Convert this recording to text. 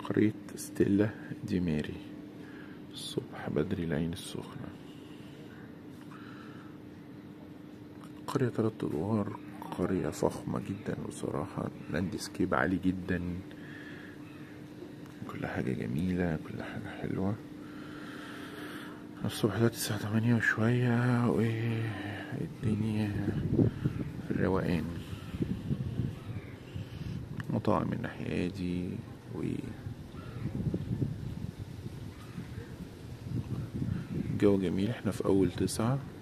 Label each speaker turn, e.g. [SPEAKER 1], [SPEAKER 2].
[SPEAKER 1] قرية ستيلا دي ماري الصبح بدري العين السخنة قرية تلات أدوار قرية فخمة جدا بصراحة لاندسكيب عالي جدا كل حاجة جميلة كل حاجة حلوة الصبح دلوقتي الساعة تمانية وشوية والدنيا في الروقان مطاعم من الناحية دي و الجو جميل احنا في أول تسعة